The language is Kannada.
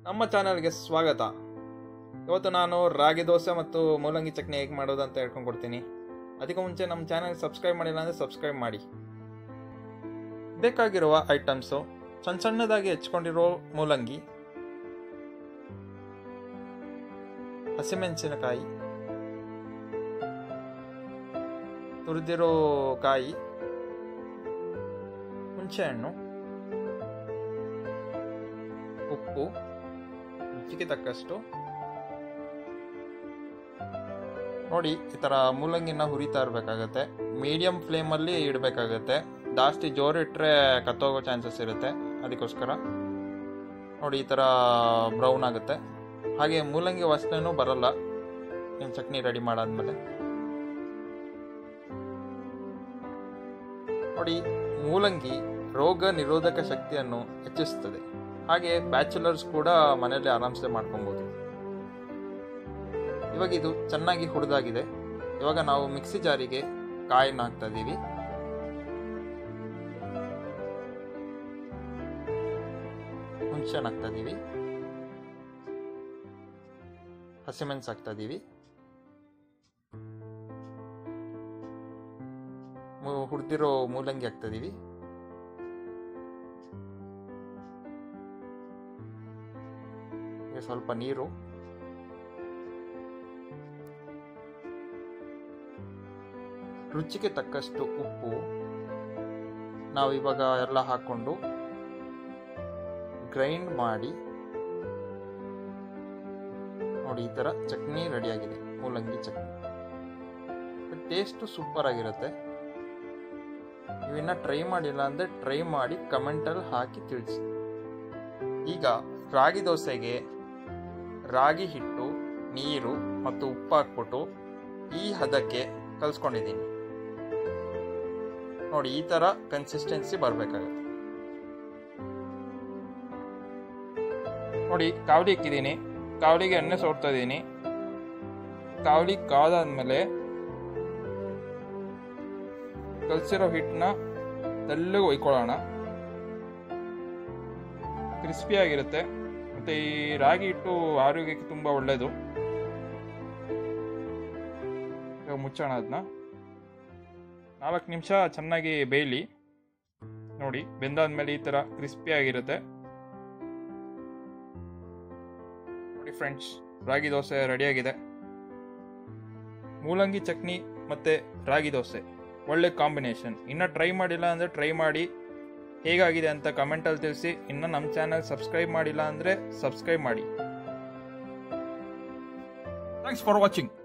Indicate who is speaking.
Speaker 1: ನಮ್ಮ ಚಾನಲ್ಗೆ ಸ್ವಾಗತ ಇವತ್ತು ನಾನು ರಾಗಿ ದೋಸೆ ಮತ್ತು ಮೂಲಂಗಿ ಚಟ್ನಿ ಹೇಗೆ ಮಾಡೋದು ಅಂತ ಹೇಳ್ಕೊಂಡು ಕೊಡ್ತೀನಿ ಅದಕ್ಕೂ ಮುಂಚೆ ನಮ್ಮ ಚಾನಲ್ ಸಬ್ಸ್ಕ್ರೈಬ್ ಮಾಡಿಲ್ಲ ಅಂದರೆ ಸಬ್ಸ್ಕ್ರೈಬ್ ಮಾಡಿ ಬೇಕಾಗಿರುವ ಐಟಮ್ಸು ಸಣ್ಣ ಸಣ್ಣದಾಗಿ ಹೆಚ್ಕೊಂಡಿರೋ ಮೂಲಂಗಿ ಹಸಿಮೆಣಸಿನಕಾಯಿ ತುರಿದಿರೋ ಕಾಯಿ ಹುಣಸೆಹಣ್ಣು ಉಪ್ಪು ರುಚಿಗೆ ತಕ್ಕಷ್ಟು ನೋಡಿ ಈ ಥರ ಮೂಲಂಗಿನ ಹುರಿತಾ ಇರಬೇಕಾಗತ್ತೆ ಮೀಡಿಯಂ ಫ್ಲೇಮಲ್ಲಿ ಇಡಬೇಕಾಗತ್ತೆ ಜಾಸ್ತಿ ಜೋರಿಟ್ರೆ ಕತ್ತೋಗೋ ಚಾನ್ಸಸ್ ಇರುತ್ತೆ ಅದಕ್ಕೋಸ್ಕರ ನೋಡಿ ಈ ಥರ ಬ್ರೌನ್ ಆಗುತ್ತೆ ಹಾಗೆ ಮೂಲಂಗಿ ವಾಸನೆನೂ ಬರಲ್ಲ ನಿಮ್ಮ ಚಟ್ನಿ ರೆಡಿ ಮಾಡಾದ್ಮೇಲೆ ನೋಡಿ ಮೂಲಂಗಿ ರೋಗ ನಿರೋಧಕ ಶಕ್ತಿಯನ್ನು ಹೆಚ್ಚಿಸುತ್ತದೆ ಹಾಗೆ ಬ್ಯಾಚುಲರ್ಸ್ ಕೂಡ ಮನೆಯಲ್ಲಿ ಆರಾಮ್ಸೆ ಮಾಡ್ಕೊಬೋದು ಇವಾಗ ಇದು ಚೆನ್ನಾಗಿ ಹುರಿದಾಗಿದೆ ಇವಾಗ ನಾವು ಮಿಕ್ಸಿ ಜಾರಿಗೆ ಕಾಯಿನ ಹಾಕ್ತಾ ಇದ್ದೀವಿ ಹುಣಸೆಹಣ್ಣು ಹಾಕ್ತಾ ಇದ್ದೀವಿ ಹಸಿಮೆಣಸು ಹಾಕ್ತಾ ಇದ್ದೀವಿ ಹುರಿದಿರೋ ಮೂಲಂಗಿ ಹಾಕ್ತಾ ಇದ್ದೀವಿ ಈಗ ಸ್ವಲ್ಪ ನೀರು ರುಚಿಗೆ ತಕ್ಕಷ್ಟು ಉಪ್ಪು ನಾವು ಇವಾಗ ಎಲ್ಲ ಹಾಕೊಂಡು ಗ್ರೈಂಡ್ ಮಾಡಿ ನೋಡಿ ಈ ಥರ ಚಟ್ನಿ ರೆಡಿಯಾಗಿದೆ ಮೂಲಂಗಿ ಚಟ್ನಿ ಟೇಸ್ಟು ಸೂಪರ್ ಆಗಿರುತ್ತೆ ನೀವಿನ್ನ ಟ್ರೈ ಮಾಡಿಲ್ಲ ಅಂದರೆ ಟ್ರೈ ಮಾಡಿ ಕಮೆಂಟಲ್ಲಿ ಹಾಕಿ ತಿಳಿಸಿ ಈಗ ರಾಗಿ ದೋಸೆಗೆ ರಾಗಿ ಹಿಟ್ಟು ನೀರು ಮತ್ತು ಉಪ್ಪು ಹಾಕ್ಬಿಟ್ಟು ಈ ಹದಕ್ಕೆ ಕಲಿಸ್ಕೊಂಡಿದ್ದೀನಿ ನೋಡಿ ಈ ಥರ ಕನ್ಸಿಸ್ಟೆನ್ಸಿ ಬರಬೇಕಾಗುತ್ತೆ ನೋಡಿ ಕಾವಲಿ ಇಕ್ಕಿದ್ದೀನಿ ಕಾವಲಿಗೆ ಎಣ್ಣೆ ಸೋಡ್ತಾ ಇದ್ದೀನಿ ಕಾವಲಿ ಕಾದಾದ್ಮೇಲೆ ಕಲಸಿರೋ ಹಿಟ್ಟನ್ನ ತೆಳ್ಳಗೆ ಒಯ್ಕೊಳ್ಳೋಣ ಕ್ರಿಸ್ಪಿ ಆಗಿರುತ್ತೆ ಮತ್ತು ಈ ರಾಗಿ ಹಿಟ್ಟು ಆರೋಗ್ಯಕ್ಕೆ ತುಂಬ ಒಳ್ಳೆಯದು ಇವಾಗ ಮುಚ್ಚೋಣ ಅದನ್ನ ನಾಲ್ಕು ನಿಮಿಷ ಚೆನ್ನಾಗಿ ಬೇಯಲಿ ನೋಡಿ ಬೆಂದಾದ್ಮೇಲೆ ಈ ಥರ ಕ್ರಿಸ್ಪಿ ಆಗಿರುತ್ತೆ ನೋಡಿ ಫ್ರೆಂಡ್ಸ್ ರಾಗಿ ದೋಸೆ ರೆಡಿಯಾಗಿದೆ ಮೂಲಂಗಿ ಚಟ್ನಿ ಮತ್ತು ರಾಗಿ ದೋಸೆ ಒಳ್ಳೆ ಕಾಂಬಿನೇಷನ್ ಇನ್ನು ಟ್ರೈ ಮಾಡಿಲ್ಲ ಅಂದರೆ ಟ್ರೈ ಮಾಡಿ ಹೇಗಾಗಿದೆ ಅಂತ ಕಮೆಂಟಲ್ಲಿ ತಿಳಿಸಿ ಇನ್ನು ನಮ್ಮ ಚಾನಲ್ ಸಬ್ಸ್ಕ್ರೈಬ್ ಮಾಡಿಲ್ಲ ಅಂದರೆ ಸಬ್ಸ್ಕ್ರೈಬ್ ಮಾಡಿ ಥ್ಯಾಂಕ್ಸ್ ಫಾರ್ ವಾಚಿಂಗ್